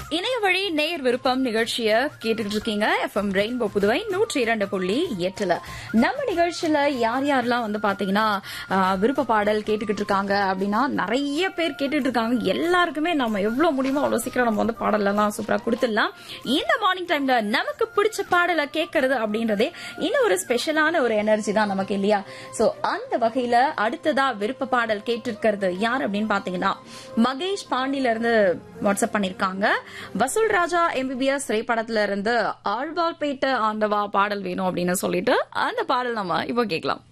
இணைய வழி நேயர் விருப்பம் நிகழ்ச்சிய கேட்டுட்டு இருக்கீங்க எஃப்எம் ரெயின்போ புதுவை நூற்றி இரண்டு புள்ளி எட்டுல நம்ம நிகழ்ச்சியில யார் யாரெல்லாம் வந்து பாத்தீங்கன்னா ஆஹ், விருப்ப பாடல் கேட்டுக்கிட்டு இருக்காங்க அப்படின்னா நிறைய பேர் கேட்டுட்டு இருக்காங்க எல்லாருக்குமே நம்ம எவ்வளவு முடியுமோ அவ்வளவு சீக்கிரம் நம்ம வந்து பாடல் எல்லாம் சூப்பரா கொடுத்துடலாம் இந்த மார்னிங் டைம்ல நமக்கு பிடிச்ச பாடலை கேட்கறது அப்படின்றதே இன்னும் ஒரு ஸ்பெஷலான ஒரு எனர்ஜி தான் நமக்கு இல்லையா சோ அந்த வகையில அடுத்ததா விருப்ப பாடல் கேட்டிருக்கிறது யார் அப்படின்னு பாத்தீங்கன்னா மகேஷ் பாண்டியில இருந்து வாட்ஸ்அப் பண்ணிருக்காங்க வசூல் ராஜா எம்பிபிஎஸ் திரைப்படத்துல இருந்து ஆழ்வார்பேட்டை ஆண்டவா பாடல் வேணும் அப்படின்னு சொல்லிட்டு அந்த பாடல் நம்ம இப்போ கேட்கலாம்